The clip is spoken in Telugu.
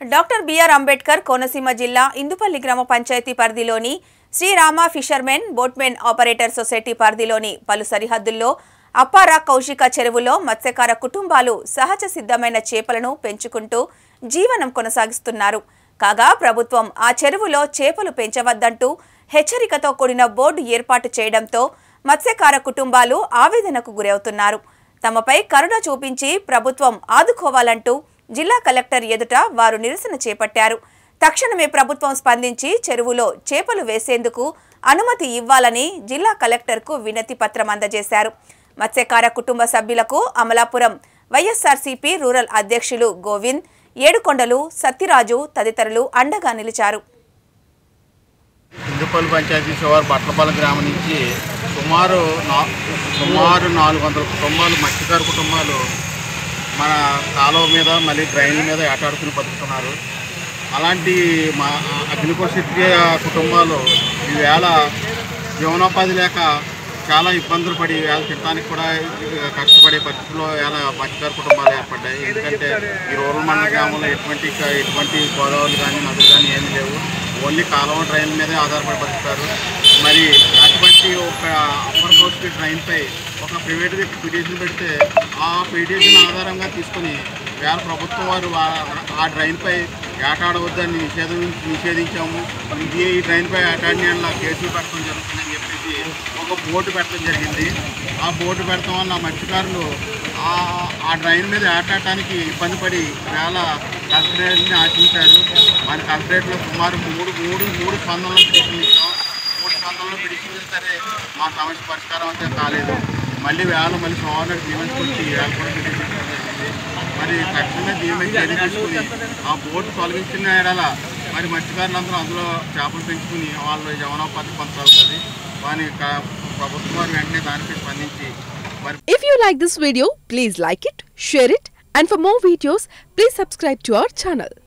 డాక్టర్ బిఆర్ అంబేద్కర్ కోనసీమ జిల్లా ఇందుపల్లి గ్రామ పంచాయతీ పరిధిలోని Srirama fishermen boatmen operator society పరిధిలోని పలు సరిహద్దుల్లో అప్పారా కౌశిక చెరువులో మత్స్యకార కుటుంబాలు సహజ సిద్ధమైన చేపలను పెంచుకుంటూ జీవనం కొనసాగిస్తున్నారు కాగా ప్రభుత్వం ఆ చెరువులో చేపలు పెంచవద్దంటూ హెచ్చరికతో కూడిన బోర్డు ఏర్పాటు చేయడంతో మత్స్యకార కుటుంబాలు ఆవేదనకు గురవుతున్నారు తమపై కరుణ చూపించి ప్రభుత్వం ఆదుకోవాలంటూ జిల్లా కలెక్టర్ ఎదుట వారు నిరసన చేపట్టారు తక్షణమే ప్రభుత్వం స్పందించి చెరువులో చేపలు వేసేందుకు అనుమతి ఇవ్వాలని జిల్లా కలెక్టర్కు వినతి పత్రం అందజేశారు మత్స్యకార కుటుంబ సభ్యులకు అమలాపురం వైఎస్ఆర్సీపీ రూరల్ అధ్యక్షులు గోవింద్ ఏడుకొండలు సత్యరాజు తదితరులు అండగా నిలిచారు ఇందుపల్లి పంచాయతీ శివారు బట్లపాలెం గ్రామం నుంచి సుమారు నా సుమారు నాలుగు వందల కుటుంబాలు మత్స్యకార కుటుంబాలు మన కాలువ మీద మళ్ళీ డ్రైన్ల మీద ఆటాడుకుని బతుకుతున్నారు అలాంటి మా అగ్నికోశిత్య కుటుంబాలు ఈవేళ జీవనోపాధి లేక చాలా ఇబ్బందులు పడి వేళ తినడానికి కూడా కష్టపడే పరిస్థితుల్లో వేళ మత్స్యకార కుటుంబాలు ఏర్పడ్డాయి ఎందుకంటే ఈ రూరల్ మండల గ్రామంలో ఎటువంటి ఎటువంటి గోదావరి కానీ నదులు కానీ ఏమీ లేవు ఓన్లీ కాలువ డ్రైన్ మీదే ఆధారపడి బతుకుతారు మరి అటువంటి ఒక అప్పర్ కోస్ట్ డ్రైన్పై ఒక ప్రైవేట్ వ్యక్తి పిటిషన్ పెడితే ఆ పిటిషన్ ఆధారంగా తీసుకుని వేళ ప్రభుత్వం వారు ఆ- ఆ డ్రైన్పై ఏటాడవద్దని నిషేధం నిషేధించాము ఇది ఈ డ్రైన్పై ఏటాడిన కేసులు పెట్టడం జరుగుతుందని చెప్పేసి ఒక బోర్డు పెట్టడం జరిగింది ఆ బోర్డు పెట్టడం వల్ల మత్స్యకారులు ఆ ఆ డ్రైన్ మీద ఏటాడటానికి ఇబ్బంది పడి వేళ కలెక్టరేట్ని ఆశించారు మన కలెక్టరేట్లో సుమారు మూడు మూడు మూడు స్పందనలు పిటిషన్ ఇచ్చాం మూడు స్పందనలు పిటిషన్ సరే మా సమస్య పరిష్కారం అయితే కాలేదు మళ్ళీ వేళ మళ్ళీ సోమవారం జీవన్స్ వచ్చి వేళ కూడా పిటిషన్ ఇవ్వడం జరిగింది మరి తక్షణమే దీని మీద చర్య తీసుకుని ఆ బోర్డు తొలగించిన ఎడల మరి మత్స్యకారులందరూ అందులో చేపలు పెంచుకుని వాళ్ళ జీవనోపాధి కొనసాగుతుంది వాని క- ప్రభుత్వం వారు వెంటనే దానిపై స్పందించి మరి If you like this video, please like it, share it, and for more videos, please subscribe to our channel.